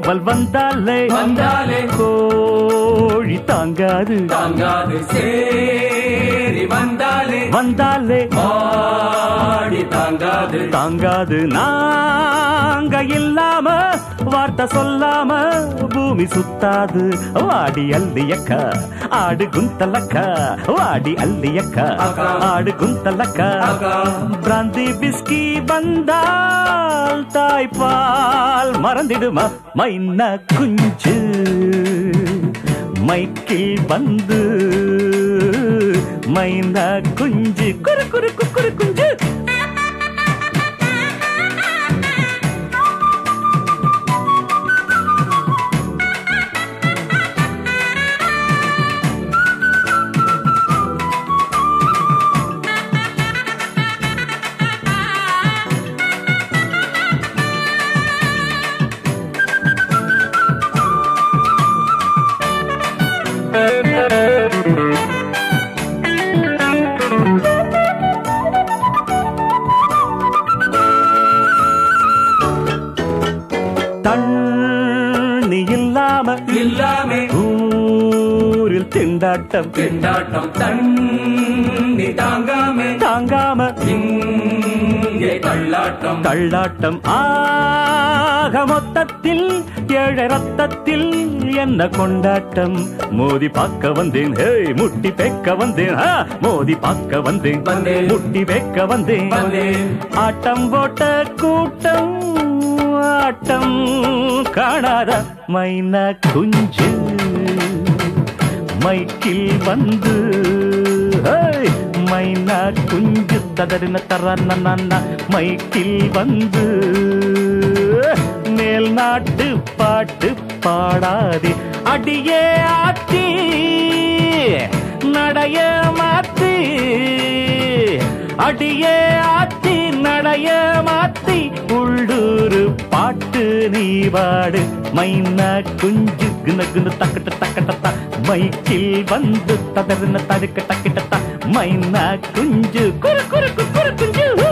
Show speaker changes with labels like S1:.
S1: அவள் வந்தாலே
S2: வந்தாலே
S1: கோழி தாங்காது
S2: தாங்காது சேரி வந்தாலே
S1: வந்தாலே
S2: பாடி தாங்காது
S1: தாங்காது நாங்க இல்லாம வார்த்தை சொல்லாம பூமி சுத்தாது வாடி அல்லியக்கா ஆடு குந்தலக்கா வாடி அல்லியக்கா
S2: அக்கா.
S1: ஆடு குந்தலக்கா
S2: அக்கா.
S1: பிராந்தி பிஸ்கி வந்தால் தாய்ப்பால் மறந்திடுமா மைன குஞ்சு மைக்கில் வந்து மைன குஞ்சு குறு குறு குறு குஞ்சு தண்ணி இல்லாம
S2: இல்லாமே
S1: ஊரில் திண்டாட்டம்
S2: திண்டாட்டம் தண்ணி தாங்காமே
S1: தாங்காம
S2: இங்கே தள்ளாட்டம்
S1: தள்ளாட்டம் ஆக மொத்தத்தில் ஏழை ரத்தத்தில் என்ன கொண்டாட்டம் மோதி பார்க்க வந்தேன் ஹே முட்டி பேக்க வந்தேன் ஆ, மோதி பார்க்க வந்தேன்
S2: வந்தேன்.
S1: முட்டி பேக்க வந்தேன்
S2: வந்தேன்
S1: ஆட்டம் போட்ட கூட்டம் ஆட்டம் காணாத மைன குஞ்சு மைக்கில் வந்து ஹேய், மைனா குஞ்சு ததறின தரன மைக்கில் வந்து மேல் நாட்டு பாட்டு பாடாதே அடியே ஆத்தி நடைய மாத்தி அடியே ஆத்தி நடைய மாத்தி உள்ளூரு பாட்டு நீ பாடு மைனா குஞ்சு குன குன தக்கட்ட தக்கட்டத்தா மைக்கில் வந்து ததறின தடுக்க டக்கிட்டத்தா மைனா குஞ்சு குறு குறு குறு குஞ்சு